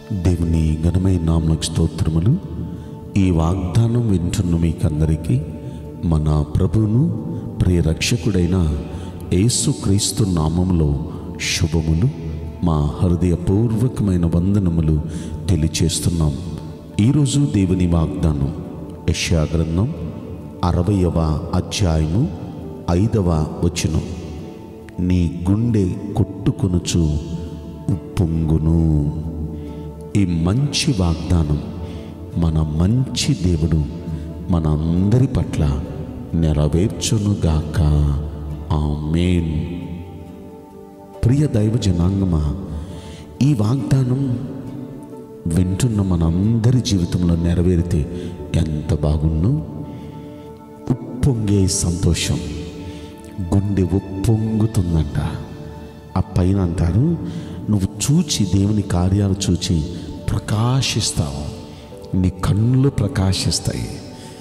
దేవుని ఘనమైన నామలకు స్తోత్రములు ఈ వాగ్దానం వింటున్న మీకందరికీ మన ప్రభువును ప్రియ రక్షకుడైన యేసుక్రీస్తు నామములో శుభములు మా హృదయపూర్వకమైన వందనములు తెలియచేస్తున్నాం ఈరోజు దేవుని వాగ్దానం యెషయా గ్రంథం అరవయవ అధ్యాయము ఐదవ వచనం నీ గుండె కొట్టుకొనుచు ఉప్పొంగును ఈ మంచి వాగ్దానం మన మంచి దేవుడు మన అందరి పట్ల నెరవేర్చునుగాక ఆమేన్ ప్రియ దైవ జనాంగమా ఈ వాగ్దానం వింటున్న మనందరి జీవితంలో నెరవేరితే ఎంత బాగుండు ఉప్పొంగే సంతోషం గుండె ఉప్పొంగుతుందంట ఆ పైన అంటారు నువ్వు చూచి దేవుని కార్యాలు చూచి ప్రకాశిస్తావు నీ కళ్ళు ప్రకాశిస్తాయి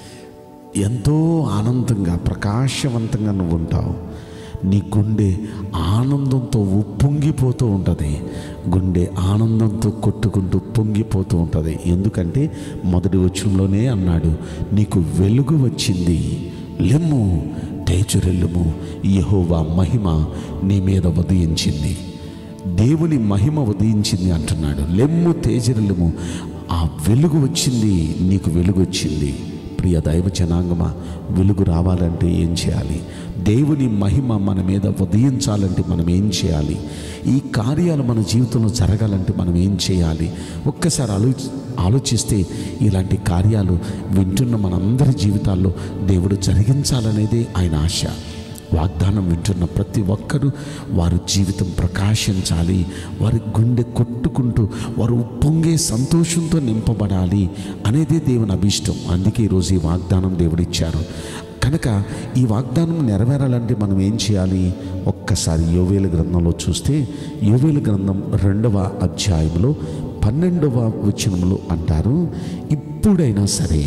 ఎంతో ఆనందంగా ప్రకాశవంతంగా నువ్వు ఉంటావు నీ గుండె ఆనందంతో ఉప్పొంగిపోతూ ఉంటుంది గుండె ఆనందంతో కొట్టుకుంటూ పొంగిపోతూ ఉంటుంది ఎందుకంటే మొదటి వచ్చంలోనే అన్నాడు నీకు వెలుగు వచ్చింది లెమ్ము తేజరెల్లుము యెహోవా మహిమ నీ మీద ఉదయించింది దేవుని మహిమ ఉదయించింది అంటున్నాడు లెమ్ము తేజరెల్లుము ఆ వెలుగు వచ్చింది నీకు వెలుగు వచ్చింది ప్రియ దైవ జనాంగమా వెలుగు రావాలంటే ఏం చేయాలి దేవుని మహిమ మన మీద ఉదయించాలంటే మనం ఏం చేయాలి ఈ కార్యాలు మన జీవితంలో జరగాలంటే మనం ఏం చేయాలి ఒక్కసారి ఆలో ఆలోచిస్తే ఇలాంటి కార్యాలు వింటున్న మనందరి జీవితాల్లో దేవుడు జరిగించాలనేదే ఆయన ఆశ వాగ్దానం వింటున్న ప్రతి ఒక్కరూ వారి జీవితం ప్రకాశించాలి వారి గుండె కొట్టుకుంటూ వారు ఉప్పొంగే సంతోషంతో నింపబడాలి అనేదే దేవుని అభిష్టం అందుకే ఈరోజు ఈ వాగ్దానం దేవుడిచ్చారు కనుక ఈ వాగ్దానం నెరవేరాలంటే మనం ఏం చేయాలి ఒక్కసారి యోవేల గ్రంథంలో చూస్తే యోవేల గ్రంథం రెండవ అధ్యాయంలో పన్నెండవ వచనంలో అంటారు ఇప్పుడైనా సరే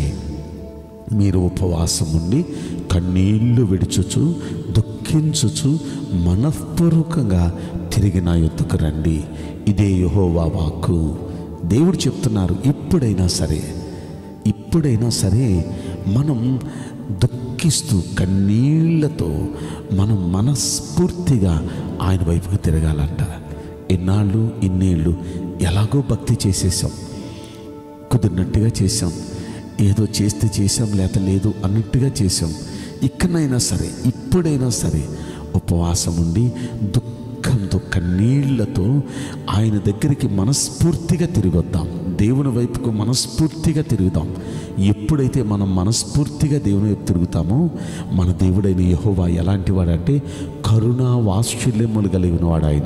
మీరు ఉపవాసం ఉండి కన్నీళ్లు విడుచుచు దుఃఖించుచు మనఃపూర్వకంగా తిరిగి నా యొద్దకు రండి ఇదే యహోవా వాక్కు దేవుడు చెప్తున్నారు ఇప్పుడైనా సరే ఇప్పుడైనా సరే మనం దుఃఖిస్తూ కన్నీళ్లతో మనం మనస్ఫూర్తిగా ఆయన వైపుకు తిరగాలంట ఎన్నాళ్ళు ఇన్నేళ్ళు ఎలాగో భక్తి చేసేసాం కుదిరినట్టుగా చేసాం ఏదో చేస్తే చేసాం లేక లేదు అన్నట్టుగా చేసాం ఇక్కడైనా సరే ఇప్పుడైనా సరే ఉపవాసం ఉండి దుఃఖంతో కన్నీళ్లతో ఆయన దగ్గరికి మనస్ఫూర్తిగా తిరిగొద్దాం దేవుని వైపుకు మనస్ఫూర్తిగా తిరుగుదాం ఎప్పుడైతే మనం మనస్ఫూర్తిగా దేవుని వైపు తిరుగుతామో మన దేవుడైన యహోవా ఎలాంటి వాడంటే కరుణా వాత్సల్యములు కలిగిన వాడు ఆయన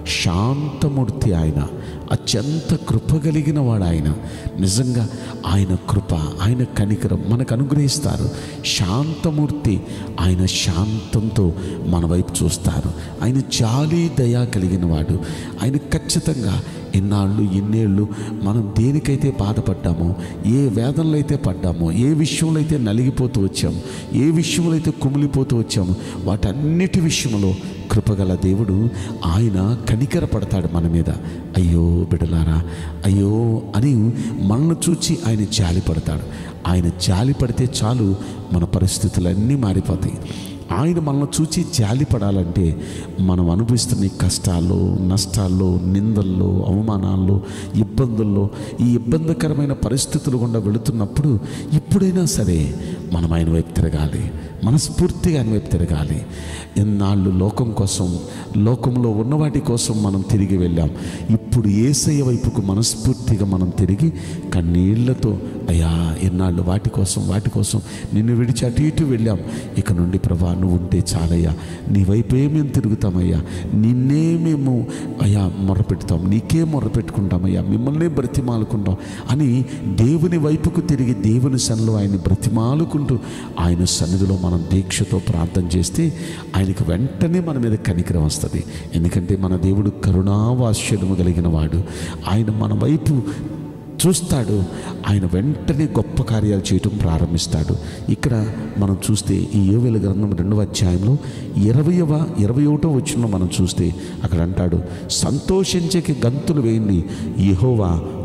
శాంతమూర్తి ఆయన అత్యంత కృప కలిగిన వాడు ఆయన నిజంగా ఆయన కృప ఆయన కనికరం మనకు అనుగ్రహిస్తారు శాంతమూర్తి ఆయన శాంతంతో మన వైపు చూస్తారు ఆయన జాలి దయా కలిగిన వాడు ఆయన ఖచ్చితంగా ఎన్నాళ్ళు ఎన్నేళ్ళు మనం దేనికైతే బాధపడ్డామో ఏ వేదనలో అయితే పడ్డామో ఏ విషయంలో అయితే నలిగిపోతూ వచ్చామో ఏ విషయంలో అయితే కుమిలిపోతూ వచ్చామో వాటన్నిటి విషయంలో కృపగల దేవుడు ఆయన కనికర పడతాడు మన మీద అయ్యో బిడలారా అయ్యో అని మనల్ని చూచి ఆయన జాలి పడతాడు ఆయన జాలి పడితే చాలు మన పరిస్థితులన్నీ మారిపోతాయి ఆయన మనల్ని చూచి జాలి పడాలంటే మనం అనుభవిస్తున్న ఈ కష్టాల్లో నష్టాల్లో నిందల్లో అవమానాల్లో ఇబ్బందుల్లో ఈ ఇబ్బందికరమైన పరిస్థితులు గుండా వెళుతున్నప్పుడు ఇప్పుడైనా సరే మనం ఆయన వైపు తిరగాలి మనస్ఫూర్తిగా ఆయన వైపు తిరగాలి ఎన్నాళ్ళు లోకం కోసం లోకంలో ఉన్న వాటి కోసం మనం తిరిగి వెళ్ళాం ఇప్పుడు ఏసయ్య వైపుకు మనస్ఫూర్తిగా మనం తిరిగి కన్నీళ్లతో అయ్యా ఎన్నాళ్ళు వాటి కోసం వాటి కోసం నిన్ను విడిచి అటు ఇటు వెళ్ళాం ఇక నుండి ప్రభా నువ్వు ఉంటే చాలయ్యా నీ వైపే మేము తిరుగుతామయ్యా నిన్నే మేము అయ్యా మొరపెడతాం నీకే మొరపెట్టుకుంటామయ్యా మిమ్మల్నే బ్రతిమాలుకుంటాం అని దేవుని వైపుకు తిరిగి దేవుని సన్నిలో ఆయన్ని బ్రతిమాలుకుంటూ ఆయన సన్నిధిలో మనం దీక్షతో ప్రార్థన చేస్తే ఆయనకు వెంటనే మన మీద కనికరం వస్తుంది ఎందుకంటే మన దేవుడు కరుణావాస్యము కలిగిన వాడు ఆయన మన వైపు చూస్తాడు ఆయన వెంటనే గొప్ప కార్యాలు చేయటం ప్రారంభిస్తాడు ఇక్కడ మనం చూస్తే ఈ యోవేల గ్రంథం రెండవ అధ్యాయంలో ఇరవయవ ఇరవై ఒకటో వచ్చిన మనం చూస్తే అక్కడ అంటాడు సంతోషించకి గంతులు వేయండి యెహోవా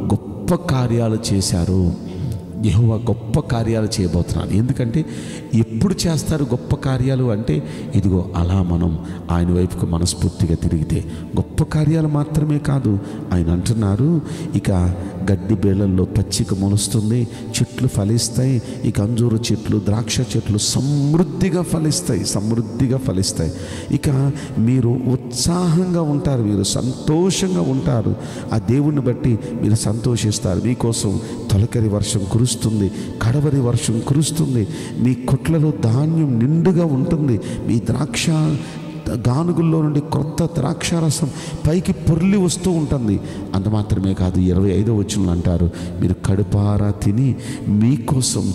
గొప్ప కార్యాలు చేశారు యెహోవా గొప్ప కార్యాలు చేయబోతున్నారు ఎందుకంటే ఎప్పుడు చేస్తారు గొప్ప కార్యాలు అంటే ఇదిగో అలా మనం ఆయన వైపుకు మనస్ఫూర్తిగా తిరిగితే గొప్ప కార్యాలు మాత్రమే కాదు ఆయన అంటున్నారు ఇక గడ్డి బేళల్లో పచ్చిక మొలుస్తుంది చెట్లు ఫలిస్తాయి ఇక అంజూరు చెట్లు ద్రాక్ష చెట్లు సమృద్ధిగా ఫలిస్తాయి సమృద్ధిగా ఫలిస్తాయి ఇక మీరు ఉత్సాహంగా ఉంటారు మీరు సంతోషంగా ఉంటారు ఆ దేవుణ్ణి బట్టి మీరు సంతోషిస్తారు మీకోసం తొలకరి వర్షం కురుస్తుంది కడవరి వర్షం కురుస్తుంది మీ కొట్లలో ధాన్యం నిండుగా ఉంటుంది మీ ద్రాక్ష గానుగుల్లో నుండి కొత్త ద్రాక్షారసం పైకి పొర్లి వస్తూ ఉంటుంది అంత మాత్రమే కాదు ఇరవై ఐదో వచ్చిన అంటారు మీరు కడుపారా తిని మీకోసం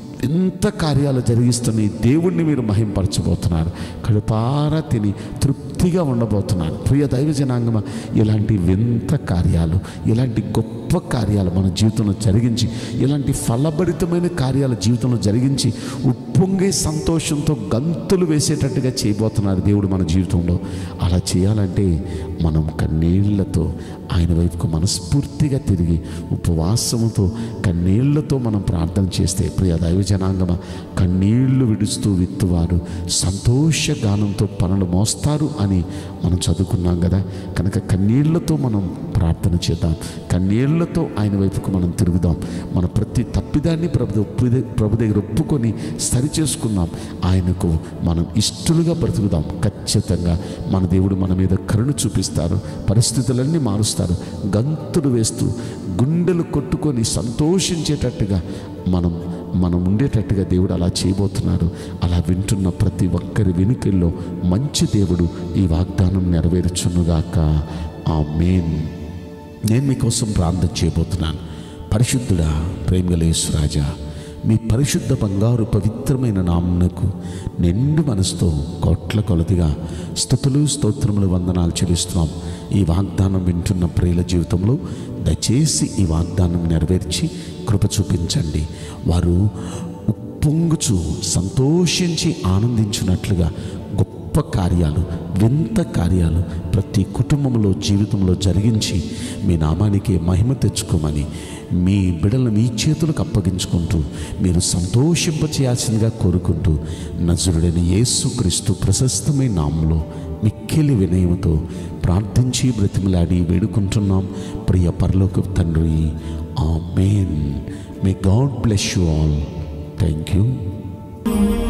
ఎంత కార్యాలు జరిగిస్తున్న ఈ దేవుణ్ణి మీరు మహింపరచబోతున్నారు కడుపారా తిని తృప్తిగా ఉండబోతున్నారు ప్రియ దైవ జనాంగమ ఇలాంటి వింత కార్యాలు ఇలాంటి గొప్ప కార్యాలు మన జీవితంలో జరిగించి ఇలాంటి ఫలభరితమైన కార్యాలు జీవితంలో జరిగించి ఉప్పొంగే సంతోషంతో గంతులు వేసేటట్టుగా చేయబోతున్నారు దేవుడు మన జీవితంలో అలా చేయాలంటే మనం కన్నీళ్లతో ఆయన వైపుకు మనస్ఫూర్తిగా తిరిగి ఉపవాసముతో కన్నీళ్లతో మనం ప్రార్థన చేస్తే ప్రియ దైవ జనాంగమ కన్నీళ్లు విడుస్తూ విత్తువారు సంతోష గానంతో పనులు మోస్తారు అని మనం చదువుకున్నాం కదా కనుక కన్నీళ్లతో మనం ప్రార్థన చేద్దాం కన్నీళ్లతో ఆయన వైపుకు మనం తిరుగుదాం మన ప్రతి తప్పిదాన్ని ప్రభు ఒప్పు ప్రభు దగ్గర ఒప్పుకొని సరి చేసుకుందాం ఆయనకు మనం ఇష్టలుగా బ్రతుకుదాం ఖచ్చితంగా మన దేవుడు మన మీద కరుణ చూపిస్తారు పరిస్థితులన్నీ మారుస్తారు గంతులు వేస్తూ గుండెలు కొట్టుకొని సంతోషించేటట్టుగా మనం మనం ఉండేటట్టుగా దేవుడు అలా చేయబోతున్నారు అలా వింటున్న ప్రతి ఒక్కరి వెనుకల్లో మంచి దేవుడు ఈ వాగ్దానం నెరవేర్చునుగాక ఆ మెయిన్ నేను మీకోసం ప్రార్థన చేయబోతున్నాను పరిశుద్ధుడా ప్రేమగలేశ్వరాజా మీ పరిశుద్ధ బంగారు పవిత్రమైన నామునకు నిండు మనసుతో కోట్ల కొలదిగా స్థుతులు స్తోత్రములు వందనాలు చెల్లిస్తున్నాం ఈ వాగ్దానం వింటున్న ప్రియుల జీవితంలో దయచేసి ఈ వాగ్దానం నెరవేర్చి కృప చూపించండి వారు ఉప్పొంగుచు సంతోషించి ఆనందించినట్లుగా గొప్ప కార్యాలు వింత కార్యాలు ప్రతి కుటుంబంలో జీవితంలో జరిగించి మీ నామానికి మహిమ తెచ్చుకోమని మీ బిడలను మీ చేతులకు అప్పగించుకుంటూ మీరు సంతోషింపచేయాల్సిందిగా కోరుకుంటూ నజరుడైన యేసుక్రీస్తు ప్రశస్తమైన నామంలో మిక్కిలి వినయంతో ప్రార్థించి బ్రతిమలాడి వేడుకుంటున్నాం ప్రియ పరలోక తండ్రి amen may God bless you all thank you